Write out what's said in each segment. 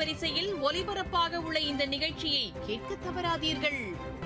அலைவரிசையில் ஒலிபரப்பாக உள்ள இந்த நிகழ்ச்சியை கேட்க தவறாதீர்கள்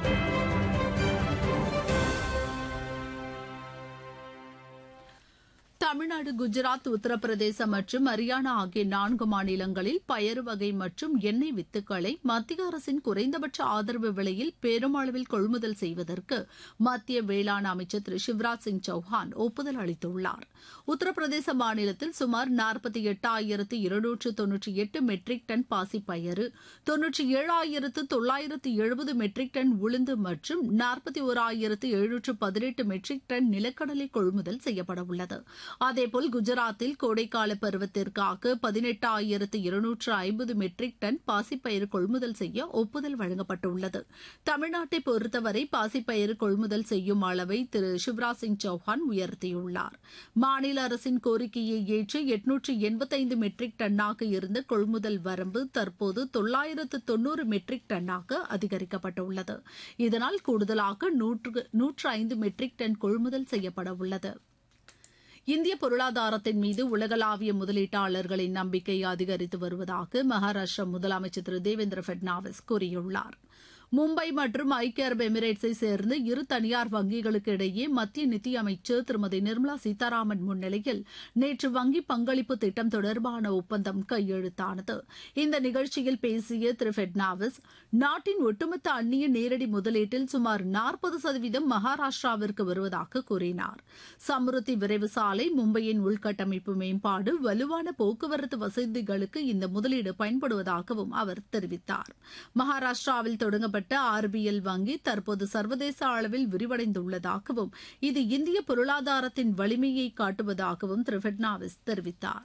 தமிழ்நாடு குஜராத் உத்தரப்பிரதேசம் மற்றும் ஹரியானா ஆகிய நான்கு மாநிலங்களில் பயறு வகை மற்றும் எண்ணெய் வித்துக்களை மத்திய அரசின் குறைந்தபட்ச ஆதரவு விலையில் பெருமளவில் கொள்முதல் செய்வதற்கு மத்திய வேளாண் அமைச்சர் திரு சிவராஜ் சிங் சௌஹான் ஒப்புதல் அளித்துள்ளார் உத்தரப்பிரதேச மாநிலத்தில் சுமார் நாற்பத்தி எட்டாயிரத்து இருநூற்று தொன்னூற்றி எட்டு மெட்ரிக் டன் பாசிப்பயறு தொன்னூற்றி ஏழாயிரத்து தொள்ளாயிரத்து எழுபது மெட்ரிக் டன் உளுந்து மற்றும் நாற்பத்தி ஓராயிரத்து எழுநூற்று பதினெட்டு மெட்ரிக் டன் நிலக்கடலை கொள்முதல் செய்யப்பட உள்ளது அதேபோல் குஜராத்தில் கோடைக்கால பருவத்திற்காக பதினெட்டாயிரத்து இருநூற்று ஐம்பது மெட்ரிக் டன் பாசிப்பயிறு கொள்முதல் செய்ய ஒப்புதல் வழங்கப்பட்டுள்ளது தமிழ்நாட்டை பொறுத்தவரை பாசிப்பயிறு கொள்முதல் செய்யும் அளவை திரு சிவராஜ் சிங் சௌஹான் உயர்த்தியுள்ளார் மாநில அரசின் கோரிக்கையை ஏற்று எட்நூற்று எண்பத்தைந்து மெட்ரிக் டன்னாக இருந்த கொள்முதல் வரம்பு தற்போது தொள்ளாயிரத்து தொன்னூறு மெட்ரிக் டன்னாக அதிகரிக்கப்பட்டுள்ளது இதனால் கூடுதலாக நூற்று நூற்று ஐந்து மெட்ரிக் டன் கொள்முதல் செய்யப்பட உள்ளது இந்திய பொருளாதாரத்தின் மீது உலகளாவிய முதலீட்டாளர்களின் நம்பிக்கை அதிகரித்து வருவதாக மகாராஷ்டிரா முதலமைச்சர் திரு தேவேந்திர பட்னாவிஸ் கூறியுள்ளார் மும்பை மற்றும் ஐக்கிய அரபு எமிரேட்ஸை சேர்ந்த இரு தனியார் வங்கிகளுக்கு இடையே மத்திய நிதியமைச்சர் திருமதி நிர்மலா சீதாராமன் முன்னிலையில் நேற்று வங்கி பங்களிப்பு திட்டம் தொடர்பான ஒப்பந்தம் கையெழுத்தானது இந்த நிகழ்ச்சியில் பேசிய திரு பட்னாவிஸ் நாட்டின் ஒட்டுமொத்த அந்நிய நேரடி முதலீட்டில் சுமார் நாற்பது சதவீதம் மகாராஷ்டிராவிற்கு வருவதாக கூறினார் சம்ருத்தி விரைவு சாலை மும்பையின் உள்கட்டமைப்பு மேம்பாடு வலுவான போக்குவரத்து வசதிகளுக்கு இந்த முதலீடு பயன்படுவதாகவும் அவர் தெரிவித்தார் மகாராஷ்டிராவில் தொடங்கப்பட்ட ஆர்பிஎல் வங்கி தற்போது சர்வதேச அளவில் விரிவடைந்துள்ளதாகவும் இது இந்திய பொருளாதாரத்தின் வலிமையை காட்டுவதாகவும் திரு பட்னாவிஸ் தெரிவித்தார்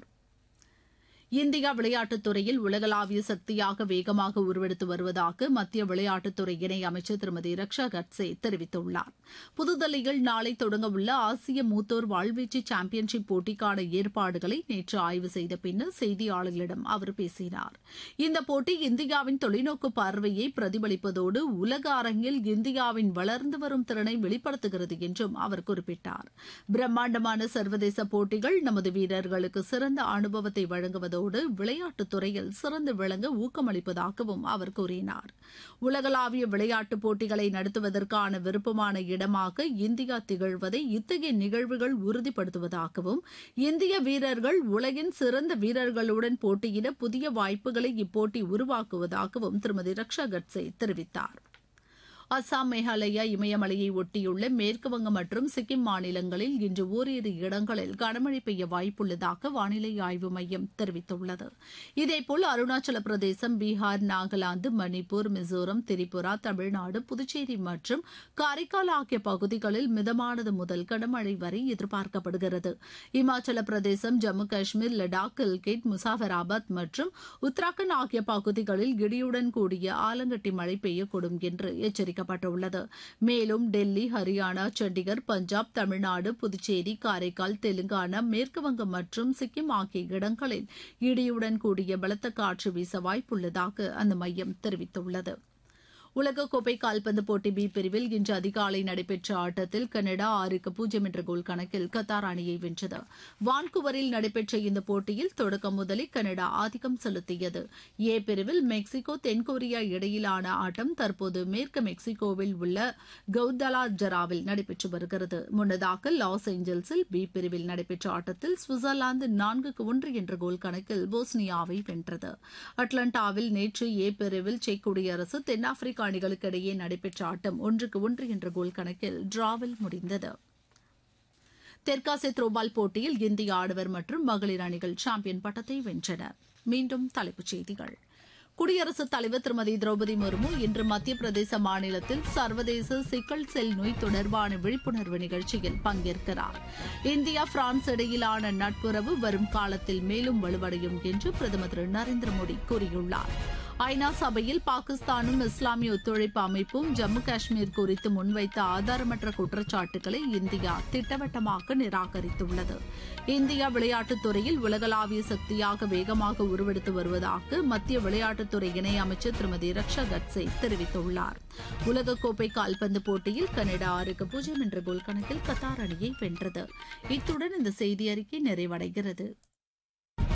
இந்தியா விளையாட்டுத் துறையில் உலகளாவிய சக்தியாக வேகமாக உருவெடுத்து வருவதாக மத்திய விளையாட்டுத்துறை இணை அமைச்சர் திருமதி ரக்ஷா கட்சே தெரிவித்துள்ளார் புதுதில்லியில் நாளை தொடங்கவுள்ள ஆசிய மூத்தோர் வாழ்வீச்சு சாம்பியன்ஷிப் போட்டிக்கான ஏற்பாடுகளை நேற்று ஆய்வு செய்த பின்னர் செய்தியாளர்களிடம் அவர் பேசினார் இந்த போட்டி இந்தியாவின் தொலைநோக்கு பார்வையை பிரதிபலிப்பதோடு உலக அரங்கில் இந்தியாவின் வளர்ந்து வரும் திறனை வெளிப்படுத்துகிறது என்றும் அவர் குறிப்பிட்டார் பிரம்மாண்டமான சர்வதேச போட்டிகள் நமது வீரர்களுக்கு சிறந்த அனுபவத்தை வழங்குவது வருவதோடு விளையாட்டுத் துறையில் சிறந்து விளங்க ஊக்கமளிப்பதாகவும் அவர் கூறினார் உலகளாவிய விளையாட்டுப் போட்டிகளை நடத்துவதற்கான விருப்பமான இடமாக இந்தியா திகழ்வதை இத்தகைய நிகழ்வுகள் உறுதிப்படுத்துவதாகவும் இந்திய வீரர்கள் உலகின் சிறந்த வீரர்களுடன் போட்டியிட புதிய வாய்ப்புகளை இப்போட்டி உருவாக்குவதாகவும் திருமதி ரக்ஷா கட்சே தெரிவித்தார் அசாம் மேகாலயா இமயமலையை ஒட்டியுள்ள மேற்குவங்கம் மற்றும் சிக்கிம் மாநிலங்களில் இன்று ஓரிரு இடங்களில் கனமழை பெய்ய வாய்ப்புள்ளதாக வானிலை ஆய்வு மையம் தெரிவித்துள்ளது இதேபோல் அருணாச்சல பிரதேசம் பீகார் நாகாலாந்து மணிப்பூர் மிசோரம் திரிபுரா தமிழ்நாடு புதுச்சேரி மற்றும் காரைக்கால் ஆகிய பகுதிகளில் மிதமானது முதல் கனமழை வரை எதிர்பார்க்கப்படுகிறது இமாச்சல பிரதேசம் ஜம்மு காஷ்மீர் லடாக் கில்கிட் முசாஃபராபாத் மற்றும் உத்தராகண்ட் ஆகிய பகுதிகளில் இடியுடன் கூடிய ஆலங்கட்டி மழை பெய்யக்கூடும் என்று எச்சரிக்கை அறிவிக்கப்பட்டுள்ளது மேலும் டெல்லி ஹரியானா சண்டிகர் பஞ்சாப் தமிழ்நாடு புதுச்சேரி காரைக்கால் தெலுங்கானா மேற்குவங்கம் மற்றும் சிக்கிம் ஆகிய இடங்களில் இடியுடன் கூடிய பலத்த காற்று வீச வாய்ப்புள்ளதாக அந்த மையம் தெரிவித்துள்ளது உலகக்கோப்பை கால்பந்து போட்டி பி பிரிவில் இன்று அதிகாலை நடைபெற்ற ஆட்டத்தில் கனடா ஆறுக்கு பூஜ்ஜியம் என்ற கோல் கணக்கில் கத்தார் அணியை வென்றது வான்குவரில் நடைபெற்ற இந்த போட்டியில் தொடக்கம் முதலில் கனடா ஆதிக்கம் செலுத்தியது ஏ பிரிவில் மெக்சிகோ தென்கொரியா இடையிலான ஆட்டம் தற்போது மேற்கு மெக்சிகோவில் உள்ள கவுதலா ஜராவில் நடைபெற்று வருகிறது முன்னதாக லாஸ் ஏஞ்சல்ஸில் பி பிரிவில் நடைபெற்ற ஆட்டத்தில் சுவிட்சர்லாந்து நான்குக்கு ஒன்று என்ற கோல் கணக்கில் போஸ்னியாவை வென்றது அட்லாண்டாவில் நேற்று ஏ பிரிவில் செக் குடியரசு தென்னாப்பிரிக்கா அணிகளுக்கு இடையே நடைபெற்ற ஆட்டம் ஒன்றுக்கு ஒன்று என்ற கோல் கணக்கில் டிராவில் முடிந்தது தெற்காசிய த்ரோபால் போட்டியில் இந்திய ஆடவர் மற்றும் மகளிர் அணிகள் சாம்பியன் பட்டத்தை வென்றன மீண்டும் தலைப்புச் செய்திகள் குடியரசுத் தலைவர் திருமதி திரௌபதி முர்மு இன்று மத்திய பிரதேச மாநிலத்தில் சர்வதேச சிக்கல் செல் நோய் தொடர்பான விழிப்புணர்வு நிகழ்ச்சியில் பங்கேற்கிறார் இந்தியா பிரான்ஸ் இடையிலான நட்புறவு வரும் காலத்தில் மேலும் வலுவடையும் என்று பிரதமர் திரு நரேந்திர மோடி கூறியுள்ளார் ஐநா சபையில் பாகிஸ்தானும் இஸ்லாமிய ஒத்துழைப்பு அமைப்பும் ஜம்மு காஷ்மீர் குறித்து முன்வைத்த ஆதாரமற்ற குற்றச்சாட்டுகளை இந்தியா திட்டவட்டமாக நிராகரித்துள்ளது இந்தியா விளையாட்டுத் துறையில் உலகளாவிய சக்தியாக வேகமாக உருவெடுத்து வருவதாக மத்திய விளையாட்டுத்துறை இணையமைச்சர் திருமதி ரக்ஷா கட்சே தெரிவித்துள்ளார் உலகக்கோப்பை கால்பந்து போட்டியில் கனடா ஆறுக்கு பூஜ்ஜியம் என்ற கோல் கணக்கில் கத்தார் அணியை வென்றது இத்துடன் இந்த செய்தி அறிக்கை நிறைவடைகிறது